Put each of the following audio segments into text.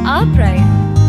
our pride.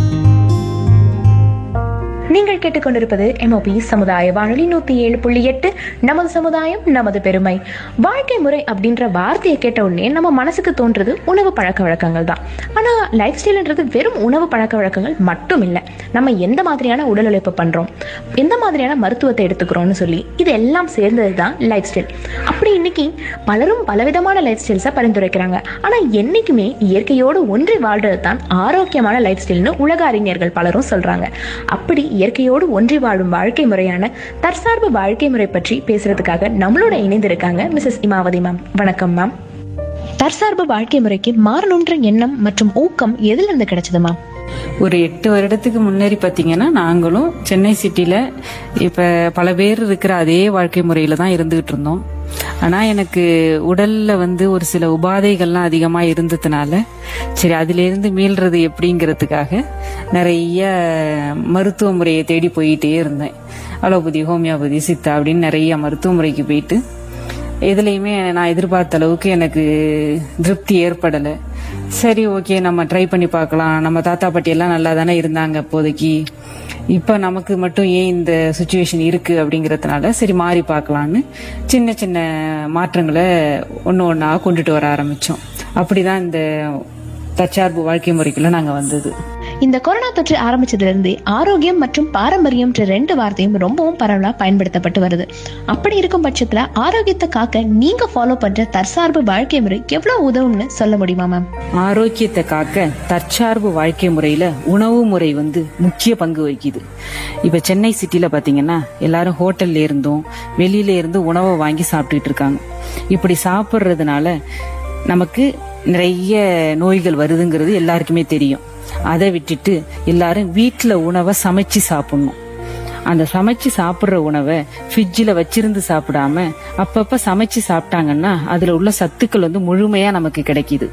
நீங்கள் கேட்டுக்கொண்டிருப்பது MOP சமுதாய வானொலி நூத்தி ஏழு புள்ளி எட்டு நமது சமுதாயம் நமது பெருமை வாழ்க்கை முறை அப்படின்ற வார்த்தையை கேட்ட உடனே நம்ம மனசுக்கு தோன்றது உணவு பழக்க வழக்கங்கள் தான் ஆனா லைஃப் ஸ்டைல்ன்றது வெறும் உணவு பழக்க வழக்கங்கள் மட்டும் இல்லை நம்ம எந்த மாதிரியான உடல் உழைப்பு பண்றோம் எந்த மாதிரியான மருத்துவத்தை எடுத்துக்கிறோம்னு சொல்லி இது எல்லாம் சேர்ந்தது தான் லைஃப் ஸ்டைல் அப்படி இன்னைக்கு பலரும் பலவிதமான லைஃப் ஸ்டைல்ஸை பரிந்துரைக்கிறாங்க ஆனா என்னைக்குமே இயற்கையோடு ஒன்றி வாழ்றது தான் ஆரோக்கியமான லைஃப் ஸ்டைல்னு உலக அறிஞர்கள் பலரும் சொல்றாங்க அப்படி இயற்கையோடு ஒன்றி வாழும் வாழ்க்கை முறையான தற்சார்பு வாழ்க்கை முறை பற்றி பேசுறதுக்காக நம்மளோட இணைந்திருக்காங்க மிஸ்ஸஸ் இமாவதி மேம் வணக்கம் மேம் தற்சார்பு வாழ்க்கை முறைக்கு மாறணுன்ற எண்ணம் மற்றும் ஊக்கம் எதுல இருந்து கிடைச்சது மேம் ஒரு எட்டு வருடத்துக்கு முன்னாடி பாத்தீங்கன்னா நாங்களும் சென்னை சிட்டில இப்ப பல பேர் இருக்கிற அதே வாழ்க்கை முறையில தான் இருந்துகிட்டு இருந்தோம் ஆனா எனக்கு உடல்ல வந்து ஒரு சில உபாதைகள்லாம் அதிகமா இருந்ததுனால சரி அதுல இருந்து மீள்றது எப்படிங்கிறதுக்காக நிறைய மருத்துவ முறையை தேடி போயிட்டே இருந்தேன் அலோபதி ஹோமியோபதி சித்தா அப்படின்னு நிறைய மருத்துவ முறைக்கு போயிட்டு எதுலையுமே நான் எதிர்பார்த்த அளவுக்கு எனக்கு திருப்தி ஏற்படலை சரி ஓகே நம்ம ட்ரை பண்ணி பார்க்கலாம் நம்ம தாத்தா பாட்டி எல்லாம் நல்லா தானே இருந்தாங்க அப்போதைக்கு இப்போ நமக்கு மட்டும் ஏன் இந்த சுச்சுவேஷன் இருக்கு அப்படிங்கறதுனால சரி மாறி பார்க்கலான்னு சின்ன சின்ன மாற்றங்களை ஒன்று ஒன்றா கொண்டுட்டு வர ஆரம்பிச்சோம் அப்படிதான் இந்த தற்சார்பு வாழ்க்கை முறைக்குள்ள நாங்கள் வந்தது இந்த கொரோனா தொற்று ஆரம்பிச்சதுல இருந்து ஆரோக்கியம் மற்றும் பாரம்பரியம்ன்ற ரெண்டு வார்த்தையும் ரொம்பவும் பரவலா பயன்படுத்தப்பட்டு வருது அப்படி இருக்கும் பட்சத்துல ஆரோக்கியத்தை காக்க நீங்க ஃபாலோ பண்ற தற்சார்பு வாழ்க்கை முறை எவ்வளவு உதவும்னு சொல்ல முடியுமா மேம் ஆரோக்கியத்தை காக்க தற்சார்பு வாழ்க்கை முறையில உணவு முறை வந்து முக்கிய பங்கு வகிக்குது இப்ப சென்னை சிட்டில பாத்தீங்கன்னா எல்லாரும் ஹோட்டல்ல இருந்தும் வெளியில இருந்து உணவை வாங்கி சாப்பிட்டுட்டு இருக்காங்க இப்படி சாப்பிடுறதுனால நமக்கு நிறைய நோய்கள் வருதுங்கிறது எல்லாருக்குமே தெரியும் அதை விட்டுட்டு எல்லாரும் வீட்டுல உணவை சமைச்சு சாப்பிடணும் அந்த சமைச்சு சாப்பிடுற உணவை ஃப்ரிட்ஜில் வச்சிருந்து சாப்பிடாம அப்பப்ப சமைச்சு சாப்பிட்டாங்கன்னா அதுல உள்ள சத்துக்கள் வந்து முழுமையா நமக்கு கிடைக்குது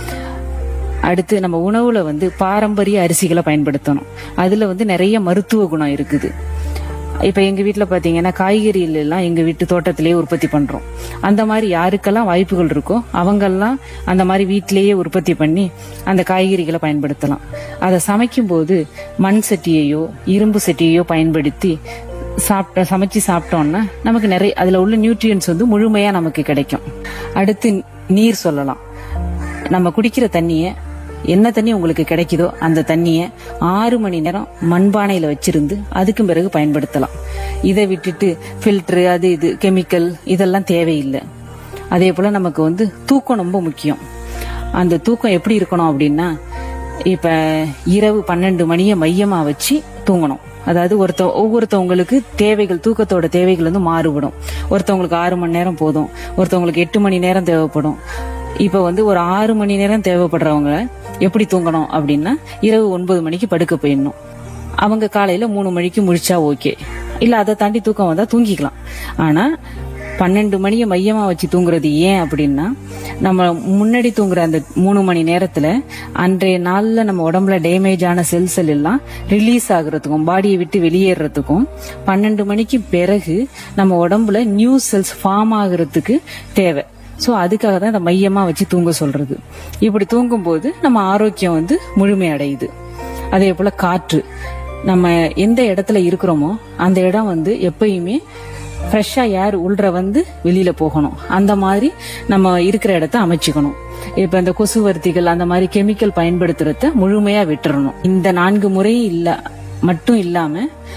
அடுத்து நம்ம உணவுல வந்து பாரம்பரிய அரிசிகளை பயன்படுத்தணும் அதுல வந்து நிறைய மருத்துவ குணம் இருக்குது இப்ப எங்க வீட்ல பாத்தீங்கன்னா காய்கறிகள் எல்லாம் எங்க வீட்டு தோட்டத்திலேயே உற்பத்தி பண்றோம் அந்த மாதிரி யாருக்கெல்லாம் வாய்ப்புகள் இருக்கோ அவங்கெல்லாம் அந்த மாதிரி வீட்டிலேயே உற்பத்தி பண்ணி அந்த காய்கறிகளை பயன்படுத்தலாம் அதை சமைக்கும் போது மண் சட்டியையோ இரும்பு சட்டியையோ பயன்படுத்தி சாப்பிட்ட சமைச்சு சாப்பிட்டோம்னா நமக்கு நிறைய அதுல உள்ள நியூட்ரியன்ஸ் வந்து முழுமையா நமக்கு கிடைக்கும் அடுத்து நீர் சொல்லலாம் நம்ம குடிக்கிற தண்ணிய என்ன தண்ணி உங்களுக்கு கிடைக்குதோ அந்த தண்ணிய ஆறு மணி நேரம் மண்பானையில வச்சிருந்து அதுக்கும் பிறகு பயன்படுத்தலாம் இதை விட்டுட்டு ஃபில்டர் அது இது கெமிக்கல் இதெல்லாம் தேவையில்லை அதே போல நமக்கு வந்து தூக்கம் ரொம்ப முக்கியம் அந்த தூக்கம் எப்படி இருக்கணும் அப்படின்னா இப்ப இரவு பன்னெண்டு மணியை மையமா வச்சு தூங்கணும் அதாவது ஒருத்த ஒவ்வொருத்தவங்களுக்கு தேவைகள் தூக்கத்தோட தேவைகள் வந்து மாறுபடும் ஒருத்தவங்களுக்கு ஆறு மணி நேரம் போதும் ஒருத்தவங்களுக்கு எட்டு மணி நேரம் தேவைப்படும் இப்ப வந்து ஒரு ஆறு மணி நேரம் தேவைப்படுறவங்க எப்படி தூங்கணும் அப்படின்னா இரவு ஒன்பது மணிக்கு படுக்க போயிடணும் அவங்க காலையில மூணு மணிக்கு முழிச்சா ஓகே இல்ல அதை தாண்டி தூக்கம் வந்தா தூங்கிக்கலாம் ஆனா பன்னெண்டு மணியை மையமா வச்சு தூங்குறது ஏன் அப்படின்னா நம்ம முன்னாடி தூங்குற அந்த மூணு மணி நேரத்துல அன்றைய நாள்ல நம்ம உடம்புல டேமேஜ் ஆன செல்ஸ் எல்லாம் ரிலீஸ் ஆகுறதுக்கும் பாடியை விட்டு வெளியேறதுக்கும் பன்னெண்டு மணிக்கு பிறகு நம்ம உடம்புல நியூ செல்ஸ் ஃபார்ம் ஆகுறதுக்கு தேவை சோ அதுக்காக தான் இந்த மையமா வச்சு தூங்க சொல்றது இப்படி தூங்கும்போது நம்ம ஆரோக்கியம் வந்து முழுமை அடையுது அதே போல காற்று நம்ம எந்த இடத்துல இருக்கிறோமோ அந்த இடம் வந்து எப்பயுமே ஃப்ரெஷ்ஷா ஏர் உள்ற வந்து வெளியில போகணும் அந்த மாதிரி நம்ம இருக்கிற இடத்த அமைச்சுக்கணும் இப்ப இந்த கொசுவர்த்திகள் அந்த மாதிரி கெமிக்கல் பயன்படுத்துறத முழுமையா விட்டுறணும் இந்த நான்கு முறை இல்ல மட்டும் இல்லாம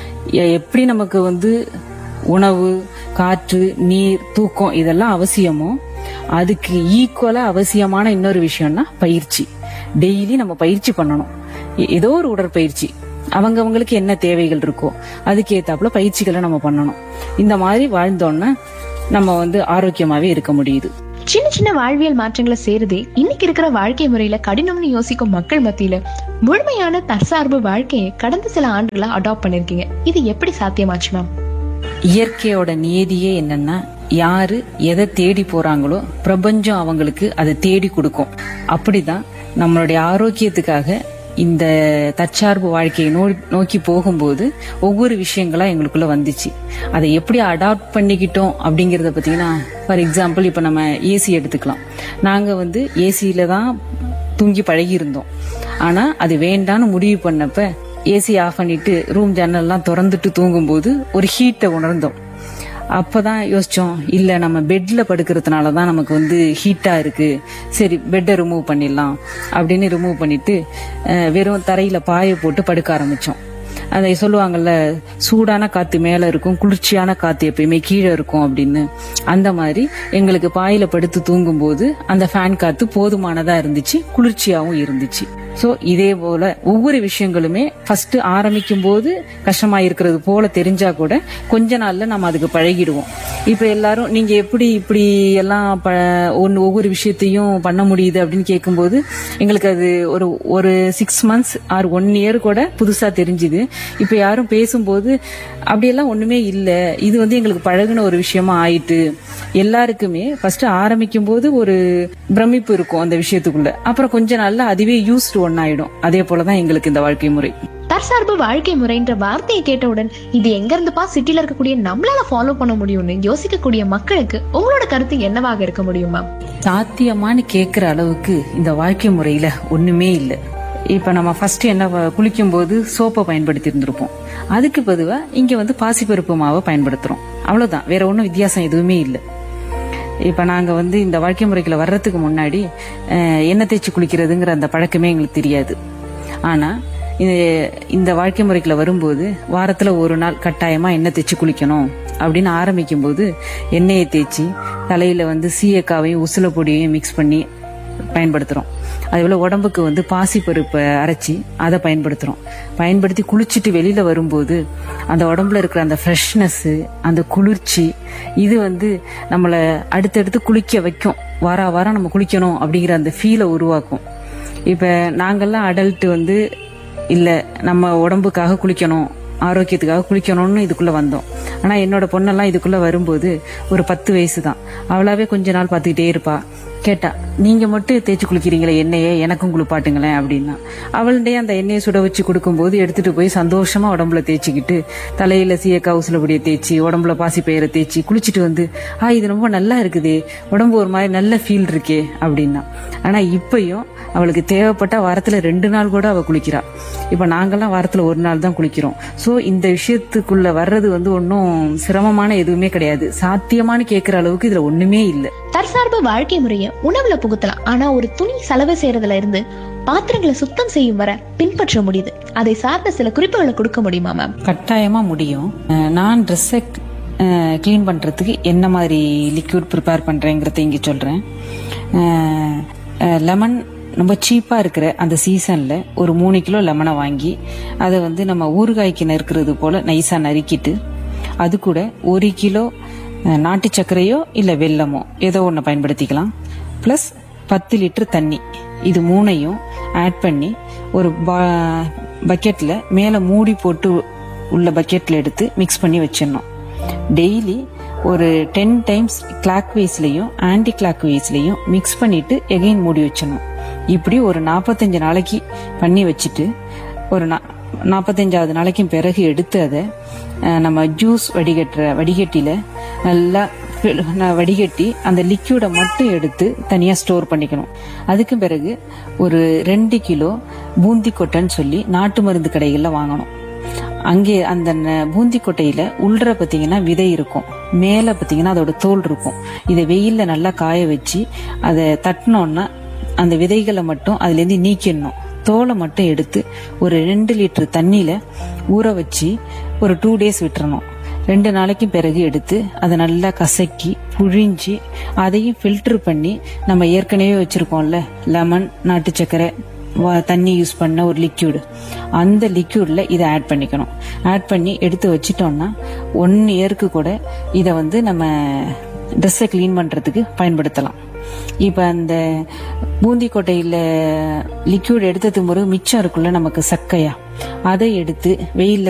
எ- எப்படி நமக்கு வந்து உணவு காற்று நீர் தூக்கம் இதெல்லாம் அவசியமோ அதுக்கு ஈக்குவலா அவசியமான இன்னொரு விஷயம்னா பயிற்சி டெய்லி நம்ம பயிற்சி பண்ணணும் எ- ஏதோ ஒரு உடற்பயிற்சி அவங்கவங்களுக்கு என்ன தேவைகள் இருக்கோ அதுக்கு ஏத்தாப்புல பயிற்சிகளை நம்ம பண்ணணும் இந்த மாதிரி வாழ்ந்தோம்னா நம்ம வந்து ஆரோக்கியமாவே இருக்க முடியுது சின்ன சின்ன வாழ்வியல் மாற்றங்களை சேருதே இன்னைக்கு இருக்கிற வாழ்க்கை முறையில கடினம்னு யோசிக்கும் மக்கள் மத்தியில முழுமையான தற்சார்பு வாழ்க்கையை கடந்த சில ஆண்டுகளா அடாப்ட் பண்ணிருக்கீங்க இது எப்படி சாத்தியமாச்சு மேம் இயற்கையோட நியதியே என்னன்னா யாரு எதை தேடி போறாங்களோ பிரபஞ்சம் அவங்களுக்கு அதை தேடி கொடுக்கும் அப்படிதான் நம்மளுடைய ஆரோக்கியத்துக்காக இந்த தற்சார்பு வாழ்க்கையை நோ நோக்கி போகும்போது ஒவ்வொரு விஷயங்களா எங்களுக்குள்ள வந்துச்சு அதை எப்படி அடாப்ட் பண்ணிக்கிட்டோம் அப்படிங்கறத பாத்தீங்கன்னா ஃபார் எக்ஸாம்பிள் இப்ப நம்ம ஏசி எடுத்துக்கலாம் நாங்க வந்து ஏசியில தான் தூங்கி பழகி இருந்தோம் ஆனால் அது வேண்டான்னு முடிவு பண்ணப்ப ஏசி ஆஃப் பண்ணிட்டு ரூம் ஜன்னல்லாம் திறந்துட்டு தூங்கும்போது ஒரு ஹீட்டை உணர்ந்தோம் அப்பதான் யோசிச்சோம் இல்ல நம்ம பெட்ல படுக்கிறதுனால தான் நமக்கு வந்து ஹீட்டா இருக்கு சரி பெட்டை ரிமூவ் பண்ணிடலாம் அப்படின்னு ரிமூவ் பண்ணிட்டு அஹ், வெறும் தரையில பாயை போட்டு படுக்க ஆரம்பிச்சோம் அதை சொல்லுவாங்கல்ல சூடான காத்து மேல இருக்கும் குளிர்ச்சியான காத்து எப்பயுமே கீழே இருக்கும் அப்படின்னு அந்த மாதிரி எங்களுக்கு பாயில படுத்து தூங்கும்போது அந்த ஃபேன் காத்து போதுமானதா இருந்துச்சு குளிர்ச்சியாவும் இருந்துச்சு சோ இதே போல ஒவ்வொரு விஷயங்களுமே ஃபர்ஸ்ட் ஆரம்பிக்கும் போது கஷ்டமா இருக்கிறது போல தெரிஞ்சா கூட கொஞ்ச நாள்ல நம்ம அதுக்கு பழகிடுவோம் இப்ப எல்லாரும் நீங்க எப்படி இப்படி எல்லாம் ப- ஒன்னு ஒவ்வொரு விஷயத்தையும் பண்ண முடியுது அப்படின்னு கேட்கும்போது எங்களுக்கு அது ஒரு ஒரு six months or one year கூட புதுசா தெரிஞ்சுது இப்ப யாரும் பேசும்போது அப்படியெல்லாம் ஒண்ணுமே இல்ல இது வந்து எங்களுக்கு பழகுன ஒரு விஷயமா ஆயிட்டு எல்லாருக்குமே ஃபர்ஸ்ட் ஆரம்பிக்கும் போது ஒரு பிரமிப்பு இருக்கும் அந்த விஷயத்துக்குள்ள அப்புறம் கொஞ்ச நாள்ல அதுவே யூஸ்டு ஒன்னாயிடும் அதே போலதான் எங்களுக்கு இந்த வாழ்க்கை முறை தற்சார்பு வாழ்க்கை முறைன்ற வார்த்தையை கேட்டவுடன் இது எங்க இருந்துப்பா சிட்டில இருக்கக்கூடிய நம்மளால ஃபாலோ பண்ண முடியும்னு யோசிக்கக்கூடிய மக்களுக்கு உங்களோட கருத்து என்னவாக இருக்க முடியுமா சாத்தியமான்னு கேக்குற அளவுக்கு இந்த வாழ்க்கை முறையில ஒண்ணுமே இல்ல இப்ப நம்ம ஃபர்ஸ்ட் என்ன ப- குளிக்கும்போது சோப்பை பயன்படுத்தி இருந்திருப்போம் அதுக்கு பொதுவா இங்க வந்து பாசிப்பருப்பு மாவை பயன்படுத்துறோம் அவ்வளவுதான் வேற ஒன்றும் வித்தியாசம் எதுவுமே இல்லை இப்ப நாங்க வந்து இந்த வாழ்க்கை முறைக்குள்ள வர்றதுக்கு முன்னாடி அஹ், எண்ணெய் தேய்ச்சி குளிக்கிறதுங்கிற அந்த பழக்கமே எங்களுக்கு தெரியாது ஆனா இது- இந்த வாழ்க்கை முறைக்குள்ள வரும்போது வாரத்துல ஒரு நாள் கட்டாயமா எண்ணெய் தேய்ச்சி குளிக்கணும் அப்படின்னு ஆரம்பிக்கும் போது எண்ணெயை தேய்ச்சி தலையில வந்து சீயக்காவையும் உசுல பொடியையும் மிக்ஸ் பண்ணி பயன்படுத்துறோம் அதேபோல உடம்புக்கு வந்து பாசிப்பருப்பை அரைச்சி அதை பயன்படுத்துறோம் பயன்படுத்தி குளிச்சுட்டு வெளியில வரும்போது அந்த உடம்புல இருக்கிற அந்த ஃப்ரெஷ்னஸ் அந்த குளிர்ச்சி இது வந்து நம்மளை அடுத்தடுத்து குளிக்க வைக்கும் வார வாரம் நம்ம குளிக்கணும் அப்படிங்கிற அந்த ஃபீலை உருவாக்கும் இப்ப நாங்கெல்லாம் அடல்ட் வந்து இல்ல நம்ம உடம்புக்காக குளிக்கணும் ஆரோக்கியத்துக்காக குளிக்கணும்னு இதுக்குள்ள வந்தோம் ஆனா என்னோட பொண்ணெல்லாம் இதுக்குள்ள வரும்போது ஒரு பத்து வயசு தான் அவளாவே கொஞ்ச நாள் பார்த்துக்கிட்டே இருப்பா கேட்டா நீங்க மட்டும் தேய்ச்சி குளிக்கிறீங்களே எண்ணெயை எனக்கும் குளிப்பாட்டுங்களேன் அப்படின்னா அவள்கிட்டயே அந்த எண்ணெயை சுட வச்சு கொடுக்கும்போது எடுத்துட்டு போய் சந்தோஷமா உடம்புல தேய்ச்சிக்கிட்டு தலையில சீயக்கா உசுலபடியை தேய்ச்சி உடம்புல பாசி பயிரை தேய்ச்சி குளிச்சுட்டு வந்து ஆ இது ரொம்ப நல்லா இருக்குதே உடம்பு ஒரு மாதிரி நல்ல ஃபீல் இருக்கே அப்படின்னா ஆனா இப்பயும் அவளுக்கு தேவைப்பட்ட வாரத்துல ரெண்டு நாள் கூட அவ குளிக்கிறா இப்ப நாங்கெல்லாம் வாரத்துல ஒரு நாள் தான் குளிக்கிறோம் சோ இந்த விஷயத்துக்குள்ள வர்றது வந்து ஒன்றும் சிரமமான எதுவுமே கிடையாது சாத்தியமானு கேட்கிற அளவுக்கு இதுல ஒண்ணுமே இல்லை தற்சார்பு வாழ்க்கை முறைய உணவுல புகுத்தலாம் ஆனா ஒரு துணி செலவு செய்யறதுல இருந்து பாத்திரங்களை சுத்தம் செய்யும் வரை பின்பற்ற முடியுது அதை சார்ந்த சில குறிப்புகளை கொடுக்க முடியுமா மேம் கட்டாயமா முடியும் அஹ் நான் ட்ரெஸ்ஸை க்ளீன் பண்றதுக்கு என்ன மாதிரி லிக்விட் ப்ரிப்பேர் பண்றேங்கிறத இங்க சொல்றேன் லெமன் ரொம்ப சீப்பா இருக்கிற அந்த சீசன்ல ஒரு மூணு கிலோ லெமனை வாங்கி அதை வந்து நம்ம ஊறுகாய்க்கு நறுக்கிறது போல நைஸா நறுக்கிட்டு அது கூட ஒரு கிலோ அஹ், நாட்டு சர்க்கரையோ இல்ல வெல்லமோ ஏதோ ஒன்று பயன்படுத்திக்கலாம் ப்ளஸ் பத்து லிட்டர் தண்ணி இது மூணையும் ஆட் பண்ணி ஒரு பக்கெட்ல மேலே மூடி போட்டு உள்ள பக்கெட்ல எடுத்து மிக்ஸ் பண்ணி வச்சிடணும் டெய்லி ஒரு டென் டைம்ஸ் கிளாக் வைஸ்லையும் ஆன்டி கிளாக் வைஸ்லையும் மிக்ஸ் பண்ணிட்டு எகைன் மூடி வச்சிடணும் இப்படி ஒரு நாற்பத்தஞ்சு நாளைக்கு பண்ணி வச்சுட்டு ஒரு நா- நாற்பத்தஞ்சாவது நாளைக்கும் பிறகு எடுத்து அதை அஹ், நம்ம ஜூஸ் வடிகட்டுற வடிகட்டில நல்லா fill- ந- வடிகட்டி அந்த லிக்யூடை மட்டும் எடுத்து தனியா ஸ்டோர் பண்ணிக்கணும் அதுக்கு பிறகு ஒரு ரெண்டு கிலோ பூந்தி கொட்டைன்னு சொல்லி நாட்டு மருந்து கடைகள்ல வாங்கணும் அங்கே அந்த ந- பூந்தி கொட்டையில உள்ற பாத்தீங்கன்னா விதை இருக்கும் மேல பாத்தீங்கன்னா அதோட தோல் இருக்கும் இதை வெயில்ல நல்லா காய வச்சு அதை தட்டினோம்னா அந்த விதைகளை மட்டும் அதுல இருந்து நீக்கிடணும் தோலை மட்டும் எடுத்து ஒரு ரெண்டு லிட்டர் தண்ணியில ஊற வச்சு ஒரு டூ டேஸ் விட்டுறணும் ரெண்டு நாளைக்கு பிறகு எடுத்து அதை நல்லா கசக்கி புழிஞ்சு அதையும் ஃபில்டர் பண்ணி நம்ம ஏற்கனவே வச்சிருக்கோம்ல லெமன் நாட்டு சர்க்கரை வ- தண்ணி யூஸ் பண்ண ஒரு லிக்யூடு அந்த லிக்யூட்ல இதை ஆட் பண்ணிக்கணும் ஆட் பண்ணி எடுத்து வச்சிட்டோம்னா ஒன் இயருக்கு கூட இதை வந்து நம்ம ட்ரெஸ்ஸை க்ளீன் பண்றதுக்கு பயன்படுத்தலாம் இப்போ அந்த பூந்தி கொட்டையில லிக்யூட் எடுத்தது முறை மிச்சம் இருக்குல்ல நமக்கு சக்கையா அதை எடுத்து வெயில்ல